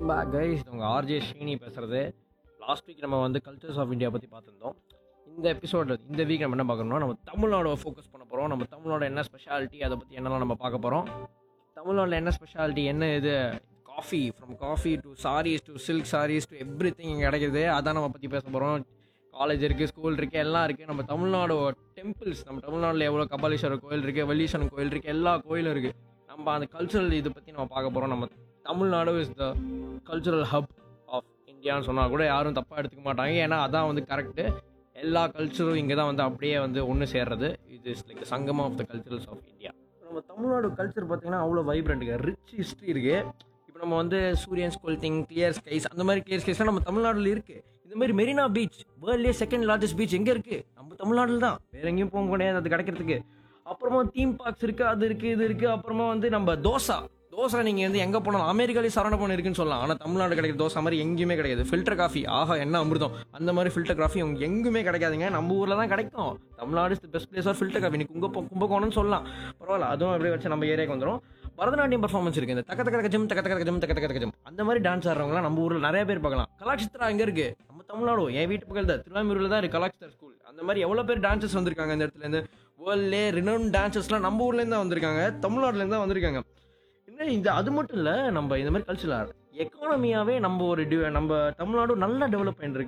back guys உங்கள் RJ Srini பேசுகிறது last week நம்ம வந்து கல்ச்சர்ஸ் ஆஃப் இந்தியா பற்றி பார்த்துருந்தோம் இந்த எபிசோடில் இந்த வீக் நம்ம என்ன பார்க்கணும்னா நம்ம தமிழ்நாடு ஃபோக்கஸ் பண்ண போகிறோம் நம்ம தமிழ்நாடு என்ன ஸ்பெஷாலிட்டி அதை பற்றி என்னெல்லாம் நம்ம பார்க்க போகிறோம் தமிழ்நாட்டில் என்ன ஸ்பெஷாலிட்டி என்ன இது coffee from coffee to sarees to silk sarees to everything இங்கே கிடைக்குது அதான் நம்ம பற்றி பேச போகிறோம் காலேஜ் இருக்குது ஸ்கூல் இருக்குது எல்லாம் இருக்குது நம்ம தமிழ்நாடு டெம்பிள்ஸ் நம்ம தமிழ்நாட்டில் எவ்வளோ கபாலீஸ்வரர் கோயில் இருக்குது வள்ளீஸ்வரன் கோயில் இருக்குது எல்லா கோயிலும் இருக்குது நம்ம அந்த கல்ச்சுரல் இதை பற்றி நம்ம பார்க்க போகிறோம் நம்ம Tamil Nadu is the cultural hub of இந்தியான்னு சொன்னால் கூட யாரும் தப்பாக எடுத்துக்க மாட்டாங்க ஏன்னா அதான் வந்து கரெக்டு எல்லா கல்ச்சரும் இங்கே தான் வந்து அப்படியே வந்து ஒன்று சேர்றது இது is like sangam of the culturals of India நம்ம தமிழ்நாடு கல்ச்சர் பார்த்தீங்கன்னா அவ்வளோ வைப்ரண்ட்டுங்க ரிச் ஹிஸ்ட்ரி இருக்குது இப்போ நம்ம வந்து சூரியன் ஸ்கூல் திங் கிளியர் ஸ்கைஸ் அந்த மாதிரி கிளியர் ஸ்கைஸ்லாம் நம்ம தமிழ்நாட்டில் இருக்குது இந்த மாதிரி மெரினா பீச் வேர்ல்ட்லேயே செகண்ட் லார்ஜஸ்ட் பீச் எங்கே இருக்குது நம்ம தமிழ்நாட்டில் தான் வேற எங்கேயும் போக முடியாது அது கிடைக்கிறதுக்கு அப்புறமா தீம் பார்க்ஸ் இருக்குது அது இருக்குது இது இருக்குது அப்புறமா வந்து நம்ம தோசா தோசை நீங்கள் வந்து எங்கே போனாலும் அமெரிக்காலே சரண பண்ண இருக்குன்னு சொல்லலாம் ஆனால் தமிழ்நாடு கிடைக்கிற தோசை மாதிரி எங்கேயுமே கிடையாது ஃபில்டர் காஃபி ஆஹா என்ன அமிர்தம் அந்த மாதிரி ஃபில்டர் காஃபி உங்க எங்குமே கிடைக்காதுங்க நம்ம ஊரில் தான் கிடைக்கும் Tamil Nadu is the best place of filter coffee நீ கும்ப கும்பகோணம்னு சொல்லலாம் பரவாயில்ல அதுவும் அப்படியே வச்சு நம்ம ஏரியாக்கு வந்துடும் பரதநாட்டியம் பர்ஃபார்மன்ஸ் இருக்கு இந்த தக்க தக்க ஜம் தக்க தக்க ஜம் தக்க தக்க ஜம் அந்த மாதிரி டான்ஸ் ஆடுறவங்களாம் நம்ம ஊரில் நிறைய பேர் பார்க்கலாம் கலாட்சித்ரா எங்கே இருக்கு நம்ம தமிழ்நாடு என் வீட்டு பக்கத்தில் தான் திருவாமூரில் தான் இருக்கு கலாட்சித்ரா ஸ்கூல் அந்த மாதிரி எவ்வளோ பேர் டான்சர்ஸ் வந்திருக்காங்க இந்த இடத்துல இருந்து வேர்ல்ட்லே ரினோன் டான்சர்ஸ்லாம் நம்ம ஊர்லேருந்து தான் வந்திருக்காங்க தமிழ்நாட்டிலேருந்து தான் வந்திருக்காங்க இன்னும் இந்த அது மட்டும் இல்லை நம்ம இந்த மாதிரி கல்ச்சர் எக்கானமியாவே நம்ம ஒரு டி- நம்ம தமிழ்நாடு நல்லா டெவலப் பண்ணிருக்கு